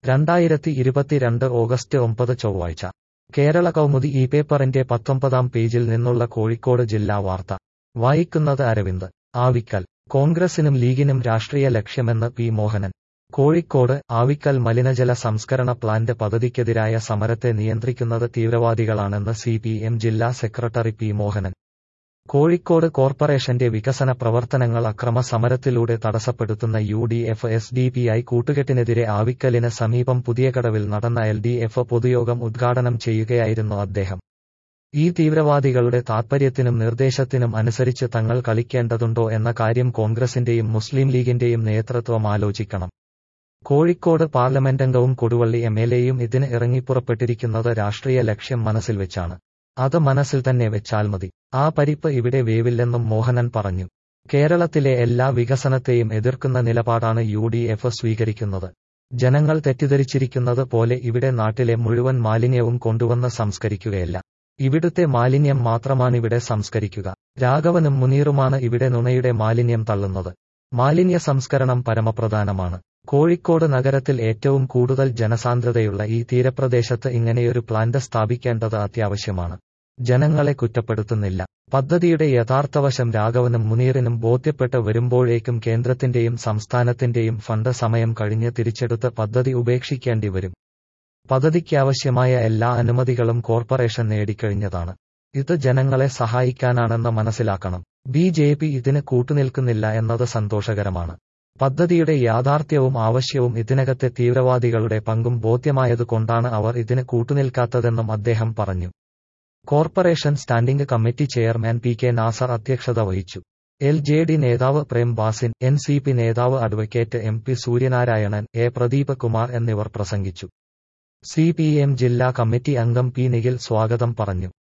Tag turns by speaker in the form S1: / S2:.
S1: രണ്ടായിരത്തി ഇരുപത്തിരണ്ട് ഓഗസ്റ്റ് ഒമ്പത് ചൊവ്വാഴ്ച കേരള കൗമുദി ഈ പേപ്പറിന്റെ പത്തൊമ്പതാം പേജിൽ നിന്നുള്ള കോഴിക്കോട് ജില്ലാ വാർത്ത വായിക്കുന്നത് അരവിന്ദ് ആവിക്കൽ കോൺഗ്രസിനും ലീഗിനും രാഷ്ട്രീയ ലക്ഷ്യമെന്ന് പി മോഹനൻ കോഴിക്കോട് ആവിക്കൽ മലിനജല സംസ്കരണ പ്ലാന്റ് പദ്ധതിക്കെതിരായ സമരത്തെ നിയന്ത്രിക്കുന്നത് തീവ്രവാദികളാണെന്ന് സി പി എം ജില്ലാ സെക്രട്ടറി പി മോഹനൻ കോഴിക്കോട് കോർപ്പറേഷന്റെ വികസന പ്രവർത്തനങ്ങൾ അക്രമ സമരത്തിലൂടെ തടസ്സപ്പെടുത്തുന്ന U D F S D P I കൂട്ടുകെട്ടിനെതിരെ ആവിക്കലിന് സമീപം പുതിയകടവിൽ നടന്ന എൽ ഡി എഫ് പൊതുയോഗം ഉദ്ഘാടനം ചെയ്യുകയായിരുന്നു അദ്ദേഹം ഈ തീവ്രവാദികളുടെ താത്പര്യത്തിനും നിർദ്ദേശത്തിനും അനുസരിച്ച് തങ്ങൾ കളിക്കേണ്ടതുണ്ടോ എന്ന കാര്യം കോൺഗ്രസിന്റെയും മുസ്ലിം ലീഗിന്റെയും നേതൃത്വം ആലോചിക്കണം കോഴിക്കോട് പാർലമെന്റംഗവും കൊടുവള്ളി എം എൽ എയും ഇതിന് ഇറങ്ങിപ്പുറപ്പെട്ടിരിക്കുന്നത് രാഷ്ട്രീയ ലക്ഷ്യം മനസ്സിൽ വെച്ചാണ് അത് മനസ്സിൽ തന്നെ വെച്ചാൽ മതി ആ പരിപ്പ് ഇവിടെ വേവില്ലെന്നും മോഹനൻ പറഞ്ഞു കേരളത്തിലെ എല്ലാ വികസനത്തെയും എതിർക്കുന്ന നിലപാടാണ് യു ഡി എഫ് സ്വീകരിക്കുന്നത് ജനങ്ങൾ തെറ്റിദ്ധരിച്ചിരിക്കുന്നത് പോലെ ഇവിടെ നാട്ടിലെ മുഴുവൻ മാലിന്യവും കൊണ്ടുവന്ന് സംസ്കരിക്കുകയല്ല ഇവിടുത്തെ മാലിന്യം മാത്രമാണിവിടെ സംസ്കരിക്കുക രാഘവനും മുനീറുമാണ് ഇവിടെ നുണയുടെ മാലിന്യം തള്ളുന്നത് മാലിന്യ സംസ്കരണം പരമപ്രധാനമാണ് കോഴിക്കോട് നഗരത്തിൽ ഏറ്റവും കൂടുതൽ ജനസാന്ദ്രതയുള്ള ഈ തീരപ്രദേശത്ത് ഇങ്ങനെയൊരു പ്ലാന്റ് സ്ഥാപിക്കേണ്ടത് അത്യാവശ്യമാണ് ജനങ്ങളെ കുറ്റപ്പെടുത്തുന്നില്ല പദ്ധതിയുടെ യഥാർത്ഥവശം രാഘവനും മുനീറിനും ബോധ്യപ്പെട്ട് വരുമ്പോഴേക്കും കേന്ദ്രത്തിന്റെയും സംസ്ഥാനത്തിന്റെയും ഫണ്ട് സമയം കഴിഞ്ഞ് തിരിച്ചെടുത്ത് പദ്ധതി ഉപേക്ഷിക്കേണ്ടി വരും പദ്ധതിക്കാവശ്യമായ എല്ലാ അനുമതികളും കോർപ്പറേഷൻ നേടിക്കഴിഞ്ഞതാണ് ഇത് ജനങ്ങളെ സഹായിക്കാനാണെന്ന് മനസ്സിലാക്കണം ബി ജെ പി ഇതിന് കൂട്ടുനിൽക്കുന്നില്ല എന്നത് സന്തോഷകരമാണ് പദ്ധതിയുടെ യാഥാർത്ഥ്യവും ആവശ്യവും ഇതിനകത്തെ തീവ്രവാദികളുടെ പങ്കും ബോധ്യമായതുകൊണ്ടാണ് അവർ ഇതിന് കൂട്ടുനിൽക്കാത്തതെന്നും അദ്ദേഹം പറഞ്ഞു corporation standing committee chairman P K Nasar അധ്യക്ഷത വഹിച്ചു എൽ ജെ ഡി നേതാവ് Prem Basin N C P നേതാവ് advocate M P Suryanarayanan A Pradeep Kumar എന്നിവർ പ്രസംഗിച്ചു സി പി എം ജില്ലാ കമ്മിറ്റി അംഗം പി നിഖിൽ സ്വാഗതം പറഞ്ഞു